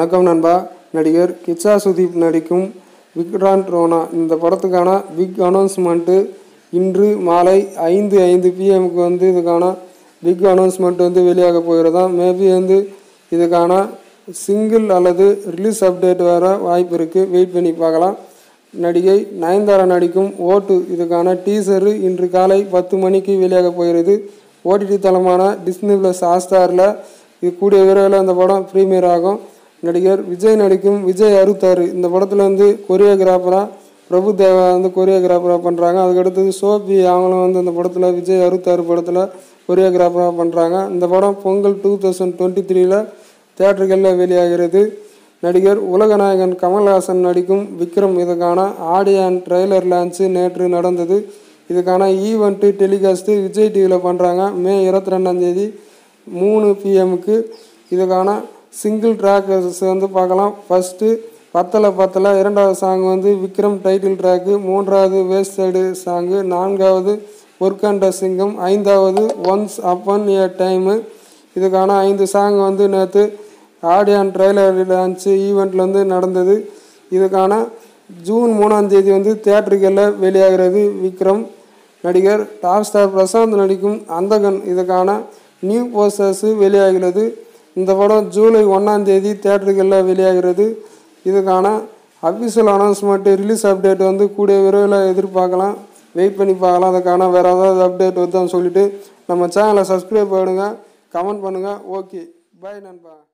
வணக்கம் நண்பா நடிகர் கிச்சா சுதீப் நடிக்கும் விக்ராண்ட் ரோனா இந்த படத்துக்கான பிக் அனௌன்ஸ்மெண்ட்டு இன்று மாலை ஐந்து ஐந்து பிஎம்க்கு வந்து இதுக்கான பிக் அனௌன்ஸ்மெண்ட் வந்து வெளியாக போகிறதா மேபி வந்து இதுக்கான சிங்கிள் அல்லது ரிலீஸ் அப்டேட் வர வாய்ப்பு இருக்குது வெயிட் பண்ணி பார்க்கலாம் நடிகை நயன்தாரா நடிக்கும் ஓட்டு இதுக்கான டீசரு இன்று காலை பத்து மணிக்கு வெளியாக போகிறது ஓடிடி தளமான டிஸ்னி ப்ளஸ் ஹாட்ஸ்டாரில் இது கூடிய விரைவில் அந்த படம் ப்ரீமியர் ஆகும் நடிகர் விஜய் நடிக்கும் விஜய் அறுத்தாறு இந்த படத்தில் வந்து கொரியோகிராஃபராக பிரபு தேவா வந்து கொரியோகிராஃபராக பண்ணுறாங்க அதுக்கடுத்தது சோபி அவங்களும் வந்து இந்த படத்தில் விஜய் அறுத்தாறு படத்தில் கொரியோகிராஃபராக பண்ணுறாங்க இந்த படம் பொங்கல் டூ தௌசண்ட் டுவெண்ட்டி த்ரீல தேட்டர்களில் வெளியாகிறது நடிகர் உலகநாயகன் கமல்ஹாசன் நடிக்கும் விக்ரம் இதுக்கான ஆடியோ அண்ட் ட்ரெய்லர் லான்ச்சு நேற்று நடந்தது இதுக்கான ஈவெண்ட்டு டெலிகாஸ்ட்டு விஜய் டிவியில் பண்ணுறாங்க மே இருபத்தி ரெண்டாந்தேதி மூணு பிஎம்க்கு இதுக்கான சிங்கிள் ட்ராக் வந்து பார்க்கலாம் ஃபஸ்ட்டு பத்தலை பத்தலை இரண்டாவது சாங் வந்து விக்ரம் டைட்டில் ட்ராக்கு மூன்றாவது வேஸ்ட் சைடு சாங்கு நான்காவது ஒர்க் அண்ட் சிங்கம் ஐந்தாவது ஒன்ஸ் அப்பன் ஏ டைமு இதுக்கான ஐந்து சாங் வந்து நேற்று ஆடியோ அண்ட் ட்ரெய்லர் லான்ச்சு ஈவெண்ட்டில் வந்து நடந்தது இதுக்கான ஜூன் மூணாம் தேதி வந்து தேட்டருகளில் வெளியாகிறது விக்ரம் நடிகர் டாப் ஸ்டார் பிரசாந்த் நடிக்கும் அந்தகன் இதுக்கான நியூ போஸ்டர்ஸு வெளியாகிறது இந்த படம் ஜூலை ஒன்றாம் தேதி தேட்டருகளில் வெளியாகிறது இதுக்கான அஃபிஷியல் அனௌன்ஸ்மெண்ட்டு ரிலீஸ் அப்டேட் வந்து கூடிய விரைவில் எதிர்பார்க்கலாம் வெயிட் பண்ணி பார்க்கலாம் அதுக்கான வேறு ஏதாவது அப்டேட் வருதான்னு சொல்லிட்டு நம்ம சேனலை சப்ஸ்கிரைப் பண்ணுங்கள் கமெண்ட் பண்ணுங்கள் ஓகே பாய் நண்பா